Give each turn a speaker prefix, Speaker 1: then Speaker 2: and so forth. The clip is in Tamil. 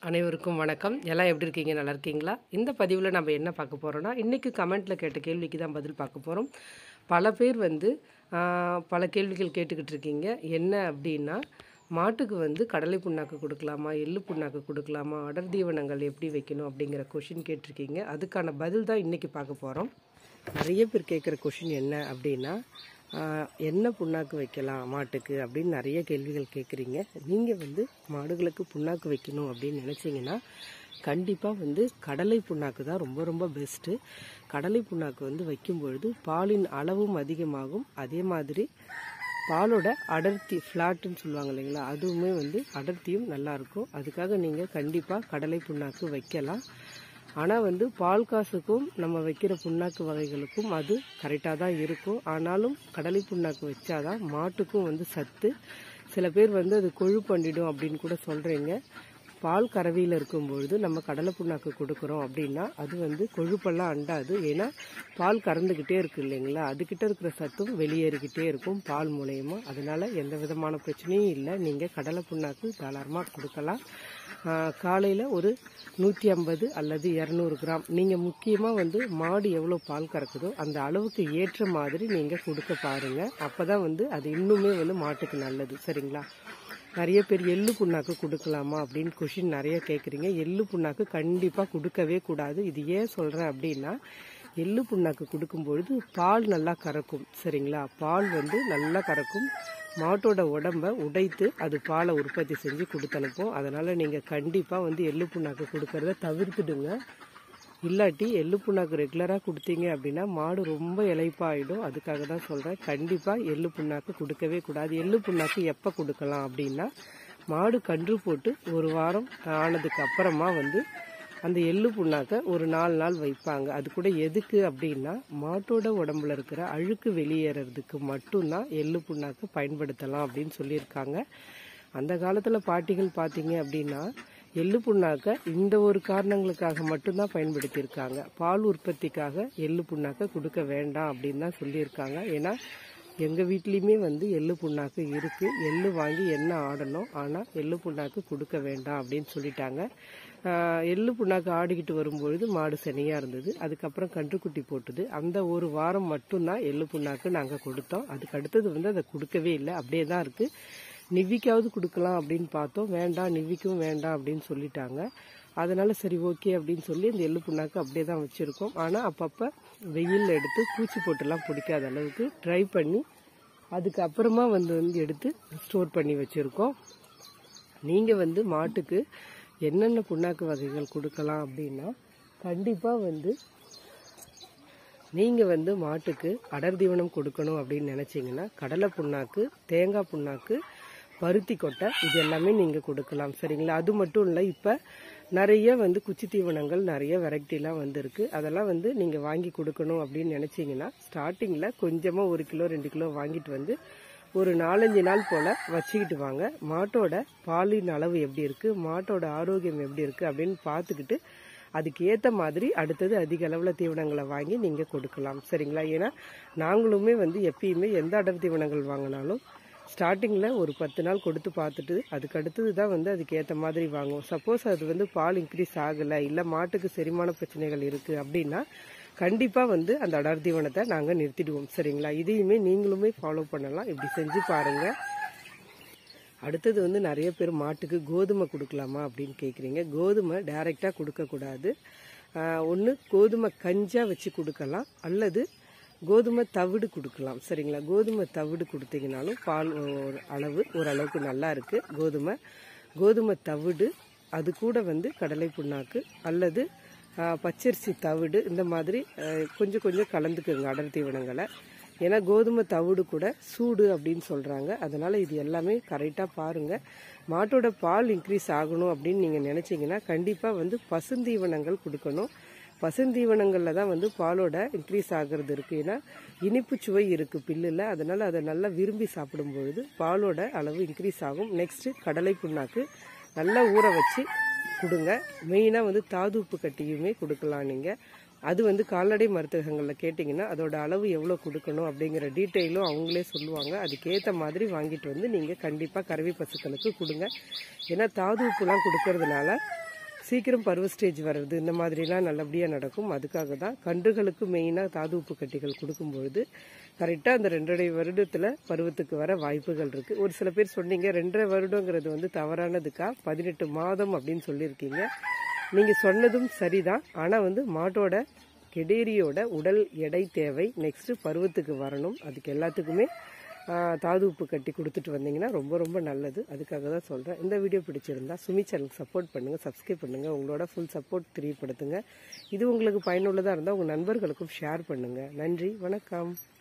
Speaker 1: அனைவருக்கும் வணக்கம் எல்லாம் எப்படி இருக்கீங்க நல்லா இருக்கீங்களா இந்த பதிவில் நம்ம என்ன பார்க்க போகிறோம்னா இன்றைக்கி கமெண்ட்டில் கேட்ட கேள்விக்கு தான் பதில் பார்க்க போகிறோம் பல பேர் வந்து ஆஹ், பல கேள்விகள் கேட்டுக்கிட்டு இருக்கீங்க என்ன அப்படின்னா மாட்டுக்கு வந்து கடலை புண்ணாக்கு கொடுக்கலாமா எள்ளு புண்ணாக்கு கொடுக்கலாமா அடர் தீவனங்கள் எப்படி வைக்கணும் அப்படிங்கிற கொஷின் கேட்டிருக்கீங்க அதுக்கான பதில் தான் இன்றைக்கி பார்க்க போகிறோம் நிறைய பேர் கேட்குற கொஷின் என்ன அப்படின்னா ஆஹ், என்ன புண்ணாக்கு வைக்கலாம் மாட்டுக்கு அப்படின்னு நிறைய கேள்விகள் கேட்குறீங்க நீங்கள் வந்து மாடுகளுக்கு புண்ணாக்கு வைக்கணும் அப்படின்னு நினச்சிங்கன்னா கண்டிப்பாக வந்து கடலை புண்ணாக்கு தான் ரொம்ப ரொம்ப பெஸ்ட்டு கடலை புண்ணாக்கு வந்து வைக்கும் பொழுது பாலின் அளவும் அதிகமாகும் அதே மாதிரி பாலோட அடர்த்தி ஃப்ளாட்டுன்னு சொல்லுவாங்க இல்லைங்களா அதுவுமே வந்து அடர்த்தியும் நல்லா இருக்கும் அதுக்காக நீங்கள் கண்டிப்பாக கடலை புண்ணாக்கு வைக்கலாம் ஆனால் வந்து பால் காசுக்கும் நம்ம வைக்கிற புண்ணாக்கு வகைகளுக்கும் அது கரெக்டாக தான் இருக்கும் ஆனாலும் கடலை புண்ணாக்கு வச்சாதான் மாட்டுக்கும் வந்து சத்து சில பேர் வந்து அது கொழு பண்ணிடும் அப்படின்னு கூட சொல்கிறீங்க பால் கறவையில் இருக்கும்பொழுது நம்ம கடலை புண்ணாக்கு கொடுக்குறோம் அப்படின்னா அது வந்து கொழுப்பெல்லாம் அண்டாது ஏன்னா பால் கறந்துக்கிட்டே இருக்கு இல்லைங்களா அதுக்கிட்ட இருக்கிற சத்தும் வெளியேறிக்கிட்டே இருக்கும் பால் மூலயமா அதனால எந்த விதமான பிரச்சனையும் இல்லை நீங்கள் கடலை புண்ணாக்கு தாராளமாக கொடுக்கலாம் காலையில் ஒரு நூற்றி ஐம்பது அல்லது இரநூறு கிராம் நீங்கள் முக்கியமாக வந்து மாடு எவ்வளோ பால் கறக்குதோ அந்த அளவுக்கு ஏற்ற மாதிரி நீங்கள் கொடுக்க பாருங்கள் அப்போ தான் வந்து அது இன்னுமே வந்து மாட்டுக்கு நல்லது சரிங்களா நிறைய பேர் எள்ளு புண்ணாக்கு கொடுக்கலாமா அப்படின்னு கொஷின் நிறைய கேட்குறீங்க எள்ளு புண்ணாக்கு கண்டிப்பாக கொடுக்கவே கூடாது இது ஏன் சொல்கிறேன் அப்படின்னா எள்ளு புண்ணாக்கு கொடுக்கும்பொழுது பால் நல்லா கறக்கும் சரிங்களா பால் வந்து நல்லா கறக்கும் மாட்டோட உடம்ப உடைத்து அது பாலை உற்பத்தி செஞ்சு கொடுத்தனுப்போம் அதனால் நீங்கள் கண்டிப்பாக வந்து எள்ளு புண்ணாக்கு கொடுக்கறத தவிர்த்துடுங்க இல்லாட்டி எள்ளு புண்ணாக்கு ரெகுலராக கொடுத்தீங்க அப்படின்னா மாடு ரொம்ப இளைப்பாயிடும் அதுக்காக தான் சொல்கிறேன் கண்டிப்பாக எள்ளு புண்ணாக்கு கொடுக்கவே கூடாது எள்ளு புண்ணாக்கு எப்போ கொடுக்கலாம் அப்படின்னா மாடு கன்று போட்டு ஒரு வாரம் ஆனதுக்கு அப்புறமா வந்து அந்த எள்ளு புண்ணாக்க ஒரு நாலு நாள் வைப்பாங்க அது கூட எதுக்கு அப்படின்னா மாட்டோட உடம்புல இருக்கிற அழுக்கு வெளியேறதுக்கு மட்டும்தான் எள்ளு புண்ணாக்கு பயன்படுத்தலாம் அப்படின்னு சொல்லியிருக்காங்க அந்த காலத்தில் பாட்டிகள் பார்த்தீங்க அப்படின்னா எள்ளு புண்ணாக்க இந்த ஒரு காரணங்களுக்காக மட்டும்தான் பயன்படுத்தியிருக்காங்க பால் உற்பத்திக்காக எள்ளு புண்ணாக்க கொடுக்க வேண்டாம் அப்படின்னு தான் சொல்லியிருக்காங்க ஏன்னா எங்கள் வீட்லேயுமே வந்து எள்ளு புண்ணாக்கு இருக்குது எள்ளு வாங்கி என்ன ஆடணும் ஆனால் எள்ளு புண்ணாக்கு கொடுக்க வேண்டாம் அப்படின்னு சொல்லிட்டாங்க ஆஹ் எள்ளு புண்ணாக்கு ஆடிக்கிட்டு வரும்பொழுது மாடு சனியாக இருந்தது அதுக்கப்புறம் கன்றுக்குட்டி போட்டுது அந்த ஒரு வாரம் மட்டும்தான் எள்ளு புண்ணாக்கு நாங்கள் கொடுத்தோம் அதுக்கு அடுத்தது வந்து அதை கொடுக்கவே இல்லை அப்படியே தான் இருக்குது நிவ்விக்காவது கொடுக்கலாம் அப்படின்னு பார்த்தோம் வேண்டாம் நிவ்விக்கும் வேண்டாம் அப்படின்னு சொல்லிட்டாங்க அதனால சரி ஓகே அப்படின்னு சொல்லி இந்த எள்ளு புண்ணாக்கு அப்படியே தான் வச்சுருக்கோம் ஆனால் அப்பப்போ வெயிலில் எடுத்து பூச்சி போட்டுலாம் பிடிக்காத அளவுக்கு ட்ரை பண்ணி அதுக்கப்புறமா வந்து வந்து எடுத்து ஸ்டோர் பண்ணி வச்சுருக்கோம் நீங்கள் வந்து மாட்டுக்கு என்னென்ன புண்ணாக்கு வகைகள் கொடுக்கலாம் அப்படின்னா கண்டிப்பாக வந்து நீங்கள் வந்து மாட்டுக்கு அடர் தீவனம் கொடுக்கணும் அப்படின்னு நினச்சிங்கன்னா கடலை புண்ணாக்கு தேங்காய் புண்ணாக்கு பருத்தி கொட்டை இது எல்லாமே நீங்கள் கொடுக்கலாம் சரிங்களா அது மட்டும் இல்லை இப்போ நிறைய வந்து குச்சி தீவனங்கள் நிறைய வெரைட்டிலாம் வந்திருக்கு அதெல்லாம் வந்து நீங்கள் வாங்கி கொடுக்கணும் அப்படின்னு நினச்சிங்கன்னா ஸ்டார்டிங்கில் கொஞ்சமாக ஒரு கிலோ ரெண்டு கிலோ வாங்கிட்டு வந்து ஒரு நாலஞ்சு நாள் போல் வச்சுக்கிட்டு வாங்க மாட்டோட பாலின் அளவு எப்படி இருக்குது மாட்டோட ஆரோக்கியம் எப்படி இருக்குது அப்படின்னு பார்த்துக்கிட்டு அதுக்கு ஏற்ற மாதிரி அடுத்தது அதிக அளவில் தீவனங்களை வாங்கி நீங்கள் கொடுக்கலாம் சரிங்களா ஏன்னா நாங்களுமே வந்து எப்பயுமே எந்த அடர் தீவனங்கள் வாங்கினாலும் ஸ்டார்டிங்கில் ஒரு பத்து நாள் கொடுத்து பார்த்துட்டு அதுக்கு அடுத்தது தான் வந்து அதுக்கு ஏற்ற மாதிரி வாங்குவோம் சப்போஸ் அது வந்து பால் இன்க்ரீஸ் ஆகலை இல்லை மாட்டுக்கு செரிமான பிரச்சனைகள் இருக்குது அப்படின்னா கண்டிப்பாக வந்து அந்த அடர் தீவனத்தை நாங்கள் நிறுத்திடுவோம் சரிங்களா இதையுமே நீங்களுமே ஃபாலோ பண்ணலாம் இப்படி செஞ்சு பாருங்கள் அடுத்தது வந்து நிறைய பேர் மாட்டுக்கு கோதுமை கொடுக்கலாமா அப்படின்னு கேட்குறீங்க கோதுமை டைரெக்டாக கொடுக்கக்கூடாது ஒன்று கோதுமை கஞ்சாக வச்சு கொடுக்கலாம் அல்லது கோதுமை தவிடு கொடுக்கலாம் சரிங்களா கோதுமை தவிடு கொடுத்தீங்கனாலும் பால் ஒரு அளவு ஓரளவுக்கு நல்லா இருக்குது கோதுமை கோதுமை தவிடு அது கூட வந்து கடலை புண்ணாக்கு அல்லது ஆ, பச்சரிசி தவிடு இந்த மாதிரி ஆ, கொஞ்சம் கொஞ்சம் கலந்துக்குங்க அடர் தீவனங்களை ஏன்னா கோதுமை தவிடு கூட சூடு அப்படின்னு சொல்கிறாங்க அதனால் இது எல்லாமே கரெக்டாக பாருங்கள் மாட்டோட பால் இன்க்ரீஸ் ஆகணும் அப்படின்னு நீங்கள் நினச்சிங்கன்னா கண்டிப்பாக வந்து பசுந்தீவனங்கள் கொடுக்கணும் பசுந்தீவனங்களில் தான் வந்து பாலோட இன்க்ரீஸ் ஆகிறது இருக்குது ஏன்னா இனிப்பு சுவை இருக்குது பில்லில் அதனால் அதை நல்லா விரும்பி சாப்பிடும்பொழுது பாலோட அளவு இன்க்ரீஸ் ஆகும் நெக்ஸ்ட்டு கடலை புண்ணாக்கு நல்லா ஊற வச்சு கொடுங்க மெயினாக வந்து தாது உப்பு கட்டியுமே கொடுக்கலாம் நீங்கள் அது வந்து கால்நடை மருத்துவங்களில் கேட்டிங்கன்னா அதோட அளவு எவ்வளோ கொடுக்கணும் அப்படிங்கிற டீட்டெயிலும் அவங்களே சொல்லுவாங்க அதுக்கேற்ற மாதிரி வாங்கிட்டு வந்து நீங்கள் கண்டிப்பாக கறவை பசுக்களுக்கு கொடுங்க ஏன்னா தாது உப்புலாம் கொடுக்கறதுனால சீக்கிரம் பருவ ஸ்டேஜ் வர்றது இந்த மாதிரிலாம் நல்லபடியாக நடக்கும் அதுக்காக தான் கன்றுகளுக்கு மெயினாக தாது உப்பு கட்டிகள் கொடுக்கும்பொழுது கரெக்டாக அந்த ரெண்டரை வருடத்தில் பருவத்துக்கு வர வாய்ப்புகள் இருக்குது ஒரு சில பேர் சொன்னீங்க ரெண்டரை வருடங்கிறது வந்து தவறானதுக்கா பதினெட்டு மாதம் அப்படின்னு சொல்லியிருக்கீங்க நீங்கள் சொன்னதும் சரிதான் ஆனால் வந்து மாட்டோட கெடேரியோட உடல் எடை தேவை நெக்ஸ்ட்டு பருவத்துக்கு வரணும் அதுக்கு எல்லாத்துக்குமே ஆ, தாது உப்பு கட்டி கொடுத்துட்டு வந்தீங்கன்னா ரொம்ப ரொம்ப நல்லது அதுக்காக தான் சொல்கிறேன் இந்த வீடியோ பிடிச்சிருந்தா சுமி சேனலுக்கு சப்போர்ட் பண்ணுங்கள் சப்ஸ்கிரைப் பண்ணுங்கள் உங்களோட ஃபுல் சப்போர்ட் தெரியப்படுத்துங்க இது உங்களுக்கு பயனுள்ளதாக இருந்தால் உங்கள் நண்பர்களுக்கும் ஷேர் பண்ணுங்கள் நன்றி வணக்கம்